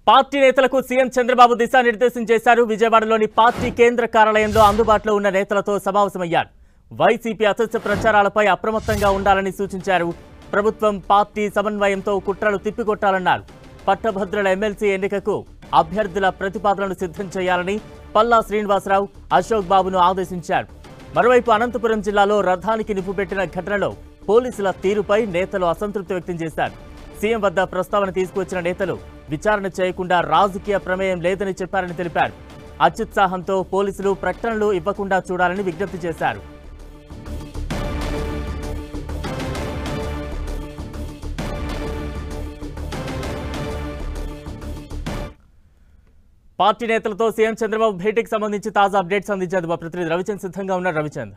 Party నేతలకు CM Chandrababu దిశానిర్దేశం చేశారు విజయవాడలోని పార్టీ కేంద్ర కార్యాలయంలో అందుబాటులో ఉన్న నేతలతో సమావేశమయ్యారు వైసీపీ అసత్య ప్రచారాలపై అప్రమత్తంగా ఉండాలని సూచించారు ప్రభుత్వం పార్టీ సమన్వయంతో కుట్రలు తిప్పికొట్టాలన్నారు పట్టభద్రుల ఎమ్మెల్సీ ఎన్నికకు అభ్యర్థుల ప్రతిపాదనలు సిద్ధం చేయాలని పల్లా శ్రీనివాసరావు అశోక్ బాబును ఆదేశించారు మరోవైపు అనంతపురం జిల్లాలో రథానికి నిప్పు పెట్టిన ఘటనలో పోలీసుల తీరుపై నేతలు అసంతృప్తి వ్యక్తం చేశారు సీఎం వద్ద ప్రస్తావన తీసుకువచ్చిన నేతలు విచారణ చేయకుండా రాజకీయ ప్రమేయం లేదని చెప్పారని తెలిపారు అత్యుత్సాహంతో పోలీసులు ప్రకటనలు ఇవ్వకుండా చూడాలని విజ్ఞప్తి చేశారు పార్టీ నేతలతో సీఎం చంద్రబాబు భేటీకి సంబంధించి తాజా అప్డేట్స్ అందించేందుకు మా ప్రతినిధి రవిచంద్ సిద్ధంగా ఉన్నారు రవిచంద్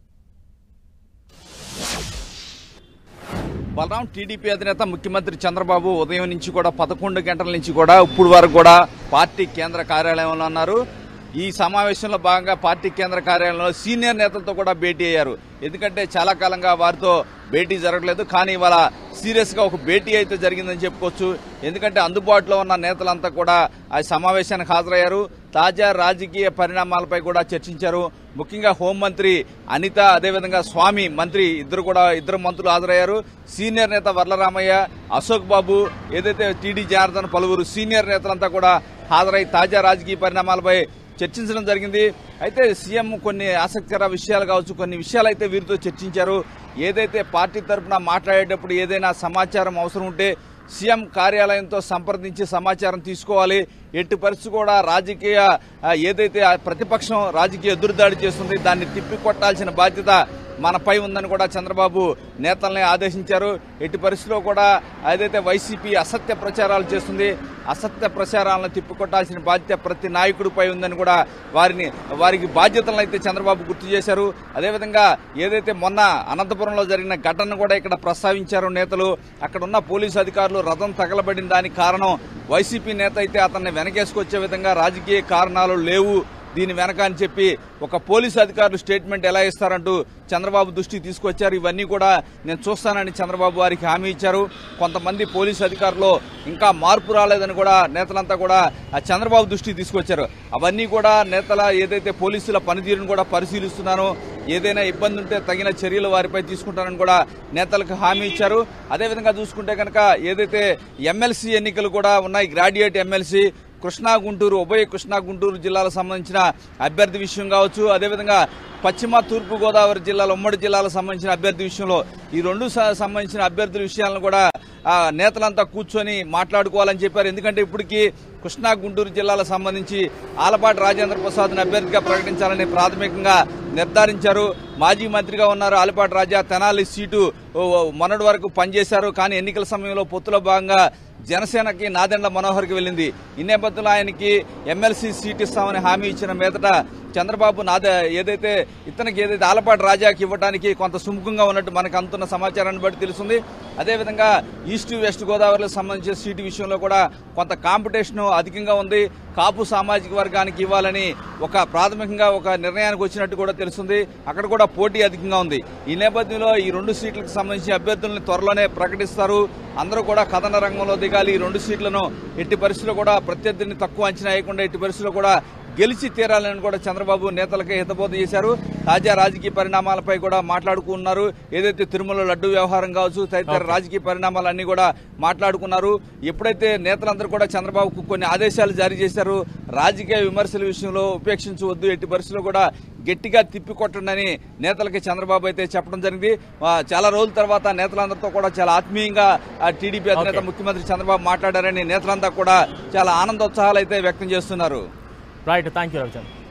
బలరాం టీడీపీ అధినేత ముఖ్యమంత్రి చంద్రబాబు ఉదయం నుంచి కూడా పదకొండు గంటల నుంచి కూడా ఇప్పుడు వరకు కూడా పార్టీ కేంద్ర కార్యాలయంలో ఉన్నారు ఈ సమావేశంలో భాగంగా పార్టీ కేంద్ర కార్యాలయంలో సీనియర్ నేతలతో కూడా భేటీ అయ్యారు ఎందుకంటే చాలా కాలంగా వారితో భేటీ జరగలేదు కానీ ఇవాళ సీరియస్ గా ఒక భేటీ అయితే జరిగిందని చెప్పుకోవచ్చు ఎందుకంటే అందుబాటులో ఉన్న నేతలంతా కూడా ఆ సమావేశానికి హాజరయ్యారు తాజా రాజకీయ పరిణామాలపై కూడా చర్చించారు ముఖ్యంగా హోంమంత్రి అనిత అదేవిధంగా స్వామి మంత్రి ఇద్దరు కూడా ఇద్దరు మంత్రులు హాజరయ్యారు సీనియర్ నేత వర్లరామయ్య అశోక్ బాబు ఏదైతే టీడీ జనార్దన్ పలువురు సీనియర్ నేతలంతా కూడా హాజరై తాజా రాజకీయ పరిణామాలపై చర్చించడం జరిగింది అయితే సీఎం కొన్ని ఆసక్తికర విషయాలు కావచ్చు కొన్ని విషయాలు అయితే వీరితో చర్చించారు ఏదైతే పార్టీ తరఫున మాట్లాడేటప్పుడు ఏదైనా సమాచారం అవసరం ఉంటే సీఎం కార్యాలయంతో సంప్రదించి సమాచారం తీసుకోవాలి ఎట్టి పరిస్థితి కూడా రాజకీయ ఆ, ఏదైతే ఆ ప్రతిపక్షం రాజకీయ ఎదురుదాడి చేస్తుంది దాన్ని తిప్పికొట్టాల్సిన బాధ్యత మనపై ఉందని కూడా చంద్రబాబు నేతల్ని ఆదేశించారు ఎట్టి పరిస్థితిలో కూడా ఏదైతే వైసీపీ అసత్య ప్రచారాలు చేస్తుంది అసత్య ప్రచారాలను తిప్పికొట్టాల్సిన బాధ్యత ప్రతి నాయకుడిపై ఉందని కూడా వారిని వారికి బాధ్యతలను అయితే చంద్రబాబు గుర్తు చేశారు అదేవిధంగా ఏదైతే మొన్న అనంతపురంలో జరిగిన ఘటనను కూడా ఇక్కడ ప్రస్తావించారు నేతలు అక్కడ ఉన్న పోలీసు అధికారులు రథం తగలబడిన దానికి కారణం వైసీపీ నేత అయితే అతన్ని వెనకేసుకొచ్చే విధంగా రాజకీయ కారణాలు లేవు దీని వెనక అని చెప్పి ఒక పోలీసు అధికారులు స్టేట్మెంట్ ఎలా ఇస్తారంటూ చంద్రబాబు దృష్టికి తీసుకొచ్చారు ఇవన్నీ కూడా నేను చూస్తానని చంద్రబాబు వారికి హామీ ఇచ్చారు కొంతమంది పోలీసు అధికారులు ఇంకా మార్పు రాలేదని కూడా నేతలంతా కూడా ఆ చంద్రబాబు దృష్టికి తీసుకొచ్చారు అవన్నీ కూడా నేతల ఏదైతే పోలీసుల పనితీరును కూడా పరిశీలిస్తున్నానో ఏదైనా ఇబ్బంది ఉంటే తగిన చర్యలు వారిపై తీసుకుంటారని కూడా నేతలకు హామీ ఇచ్చారు అదేవిధంగా చూసుకుంటే కనుక ఏదైతే ఎమ్మెల్సీ ఎన్నికలు కూడా ఉన్నాయి గ్రాడ్యుయేట్ ఎమ్మెల్సీ కృష్ణా గుంటూరు ఉభయ కృష్ణా గుంటూరు జిల్లాలకు సంబంధించిన అభ్యర్థి విషయం కావచ్చు అదేవిధంగా పశ్చిమ తూర్పు గోదావరి జిల్లాల ఉమ్మడి జిల్లాలకు సంబంధించిన అభ్యర్థి విషయంలో ఈ రెండు స- సంబంధించిన అభ్యర్థుల విషయాలను కూడా ఆ, నేతలంతా కూర్చొని మాట్లాడుకోవాలని చెప్పారు ఎందుకంటే ఇప్పటికీ కృష్ణా గుంటూరు జిల్లాలకు సంబంధించి ఆలపాటి రాజేంద్ర ప్రసాద్ని అభ్యర్థిగా ప్రకటించాలని ప్రాథమికంగా నిర్ధారించారు మాజీ మంత్రిగా ఉన్నారు ఆలపాటి రాజా తెనాలి సీటు ఓ, ఓ, మొన్నటి వరకు పనిచేశారు కానీ ఎన్నికల సమయంలో పొత్తులో భాగంగా జనసేనకి నాదెండ్ల మనోహర్కి వెళ్ళింది ఈ నేపథ్యంలో ఆయనకి ఎమ్మెల్సీ సీట్ ఇస్తామని హామీ ఇచ్చిన మీదట చంద్రబాబు నాద ఏదైతే ఇతనికి ఏదైతే ఆలపాటి రాజాకి ఇవ్వడానికి కొంత సుముఖంగా ఉన్నట్టు మనకు అందుతున్న సమాచారాన్ని బట్టి తెలుస్తుంది అదేవిధంగా ఈస్ట్ వెస్ట్ గోదావరికి సంబంధించిన సీటు విషయంలో కూడా కొంత కాంపిటీషన్ అధికంగా ఉంది కాపు సామాజిక వర్గానికి ఇవ్వాలని ఒక ప్రాథమికంగా ఒక నిర్ణయానికి వచ్చినట్టు కూడా తెలుస్తుంది అక్కడ కూడా పోటీ అధికంగా ఉంది ఈ నేపథ్యంలో ఈ రెండు సీట్లకు సంబంధించి అభ్యర్థులను త్వరలోనే ప్రకటిస్తారు అందరూ కూడా కథన రంగంలో దిగాలి ఈ రెండు సీట్లను ఎట్టి పరిస్థితుల్లో కూడా ప్రత్యర్థిని తక్కువ అంచనా వేయకుండా ఎట్టి పరిస్థితుల్లో కూడా గెలిచి తీరాలని కూడా చంద్రబాబు నేతలకే హితబోధ చేశారు తాజా రాజకీయ పరిణామాలపై కూడా మాట్లాడుకున్నారు ఏదైతే తిరుమల లడ్డు వ్యవహారం కావచ్చు తదితర రాజకీయ పరిణామాలన్నీ కూడా మాట్లాడుకున్నారు ఎప్పుడైతే నేతలందరూ కూడా చంద్రబాబుకు కొన్ని ఆదేశాలు జారీ చేశారు రాజకీయ విమర్శల విషయంలో ఉపేక్షించవద్దు ఎట్టి పరిస్థితుల్లో కూడా గట్టిగా తిప్పికొట్టండి నేతలకి చంద్రబాబు అయితే చెప్పడం జరిగింది ఆ, చాలా రోజుల తర్వాత నేతలందరితో కూడా చాలా ఆత్మీయంగా ఆ, టీడీపీ అధినేత Okay. ముఖ్యమంత్రి చంద్రబాబు మాట్లాడారని నేతలంతా కూడా చాలా ఆనందోత్సాహాలు అయితే వ్యక్తం చేస్తున్నారు రైట్ థ్యాంక్ యూ రవిచంద్